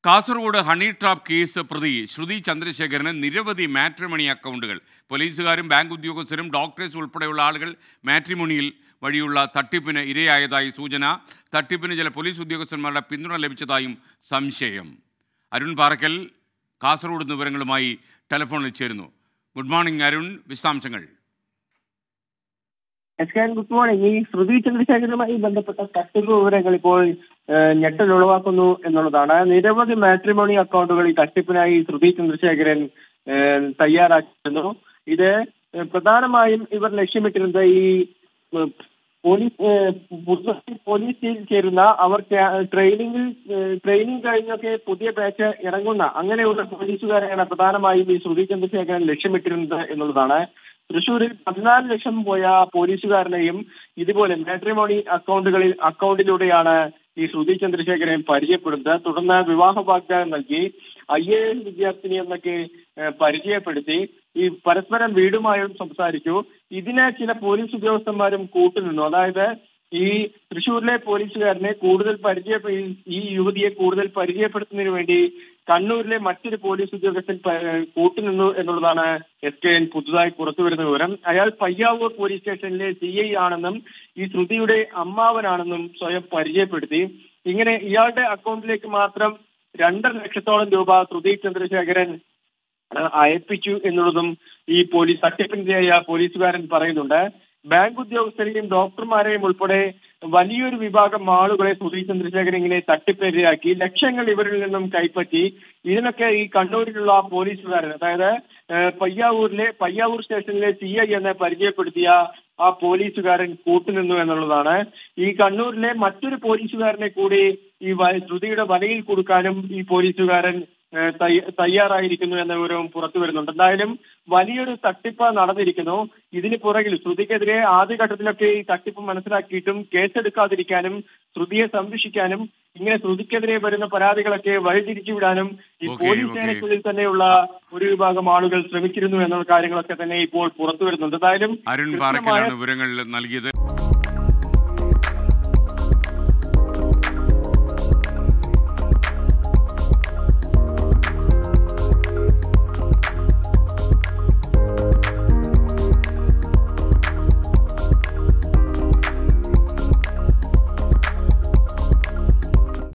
Kasaragod honey trap case പ്രതി ശ്രുതി ചന്ദ്രശേഖരന് നിരവധി matrimony അക്കൗണ്ടുകൾ പോലീസുകാരും ബാങ്ക് ഉദ്യോഗസ്ഥരും ഡോക്ടേഴ്സ് ഉൾപ്പെടെയുള്ള ആളുകൾ മാട്രിമോണിയിൽ വഴിയുള്ള തട്ടിപ്പിന് ഇരയായതായി സൂചന തട്ടിപ്പിന് ചില പോലീസ് ഉദ്യോഗസ്ഥന്മാരുടെ പിന്തുണ ലഭിച്ചതായും സംശയം അരുൺ പാറക്കൽ കാസർഗോഡ് നിന്ന് വിവരങ്ങളുമായി ടെലിഫോണിൽ ചേരുന്നു ഗുഡ് മോർണിംഗ് അരുൺ വിശദാംശങ്ങൾ എസ് കെ ഗുഡ് മോർണിംഗ് ഈ ശ്രുതി ചന്ദ്രശേഖരനുമായി ബന്ധപ്പെട്ട തട്ടിപ്പ് വിവരങ്ങൾ ഇപ്പോൾ ഏഹ്, ഞെട്ടൽ ഉളവാക്കുന്നു എന്നുള്ളതാണ് നിരവധി മാട്രിമോണി അക്കൗണ്ടുകൾ ഈ തട്ടിപ്പിനായി ശ്രുതി ചന്ദ്രശേഖരൻ ഏഹ്, തയ്യാറാക്കിയിരുന്നു ഇത് ഏഹ്, പ്രധാനമായും ഇവർ ലക്ഷ്യമിട്ടിരുന്നത് ഈ ഏഹ്, പോലീസ് ഏഹ്, പുതുതായി പോലീസിൽ ചേരുന്ന അവർ ട്ര- ട്രെയിനിങ്ങിൽ ഏഹ്, ട്രെയിനിങ് കഴിഞ്ഞൊക്കെ പുതിയ ബാച്ച് ഇറങ്ങുന്ന അങ്ങനെയുള്ള പോലീസുകാരെയാണ് പ്രധാനമായും ഈ ശ്രുതി ചന്ദ്രശേഖരൻ ലക്ഷ്യമിട്ടിരുന്നത് എന്നുള്ളതാണ് തൃശൂരിൽ പതിനാല് ലക്ഷം പോയ പോലീസുകാരനെയും ഇതുപോലെ മാട്രിമോണി അക്കൗണ്ടുകളിൽ അക്കൗണ്ടിലൂടെയാണ് ഈ ശ്രുതി ചന്ദ്രശേഖരൻ പരിചയപ്പെടുന്നത് തുടർന്ന് വിവാഹ വാഗ്ദാനം നൽകി ഐ എ എസ് വിദ്യാർത്ഥിനി എന്നൊക്കെ ഏഹ്, പരിചയപ്പെടുത്തി ഈ പരസ്പരം വീടുമായും സംസാരിച്ചു ഇതിന് ചില പോലീസ് ഉദ്യോഗസ്ഥന്മാരും കൂട്ടുനിന്നു അതായത് ഈ തൃശൂരിലെ പോലീസുകാരനെ കൂടുതൽ പരിചയ ഈ യുവതിയെ കൂടുതൽ പരിചയപ്പെടുത്തുന്നതിന് വേണ്ടി കണ്ണൂരിലെ മറ്റൊരു പോലീസ് ഉദ്യോഗസ്ഥൻ പ- കൂട്ടുനിന്നു എന്നുള്ളതാണ് എസ് കെ എൻ പുതുതായി പുറത്തുവരുന്ന വിവരം അയാൾ പയ്യാവൂർ പോലീസ് സ്റ്റേഷനിലെ സി ഐ ആണെന്നും ഈ ശ്രുതിയുടെ അമ്മാവനാണെന്നും സ്വയം പരിചയപ്പെടുത്തി ഇങ്ങനെ ഇയാളുടെ അക്കൗണ്ടിലേക്ക് മാത്രം രണ്ടര ലക്ഷത്തോളം രൂപ ശ്രുതി ചന്ദ്രശേഖരൻ ആ, അയപ്പിച്ചു എന്നുള്ളതും ഈ പോലീസ് തട്ടിപ്പിനിരയായ പോലീസുകാരൻ പറയുന്നുണ്ട് ബാങ്ക് ഉദ്യോഗസ്ഥരെയും ഡോക്ടർമാരെയും ഉൾപ്പെടെ വലിയൊരു വിഭാഗം ആളുകളെ സുധീ ചന്ദ്രശേഖരൻ ഇങ്ങനെ തട്ടിപ്പിനിരയാക്കി ലക്ഷങ്ങൾ ഇവരിൽ നിന്നും കൈപ്പറ്റി ഇതിനൊക്കെ ഈ കണ്ണൂരിലുള്ള പോലീസുകാരൻ അതായത് ഏഹ്, പയ്യാവൂരിലെ പയ്യാവൂർ സ്റ്റേഷനിലെ സി ഐ എന്ന് പരിചയപ്പെടുത്തിയ ആ പോലീസുകാരൻ കൂട്ടുനിന്നു എന്നുള്ളതാണ് ഈ കണ്ണൂരിലെ മറ്റൊരു പോലീസുകാരനെ കൂടി ഈ വ- ശ്രുതിയുടെ വലയിൽ കൊടുക്കാനും ഈ പോലീസുകാരൻ ഏഹ് തയ്യ- തയ്യാറായിരിക്കുന്നു എന്ന വിവരവും പുറത്തു വരുന്നുണ്ട് എന്തായാലും വലിയൊരു തട്ടിപ്പ് നടന്നിരിക്കുന്നു ഇതിന് പുറകിൽ ശ്രുതിക്കെതിരെ ആദ്യഘട്ടത്തിലൊക്കെ ഈ തട്ടിപ്പ് മനസ്സിലാക്കിയിട്ടും കേസെടുക്കാതിരിക്കാനും ശ്രുതിയെ സംരക്ഷിക്കാനും ഇങ്ങനെ ശ്രുതിക്കെതിരെ വരുന്ന പരാതികളൊക്കെ വഴിതിരിച്ചുവിടാനും ഈ ഓക്കേ, പോലീസ് ഓക്കേ. സേനയ്ക്കുള്ളിൽ തന്നെയുള്ള ഒരു വിഭാഗം ആളുകൾ ശ്രമിച്ചിരുന്നു എന്നുള്ള കാര്യങ്ങളൊക്കെ തന്നെ ഇപ്പോൾ പുറത്തു വരുന്നുണ്ട് എന്തായാലും അരുൺ കൃത്യമായ പാറക്കലാണ് വിവരങ്ങൾ നൽകിയത്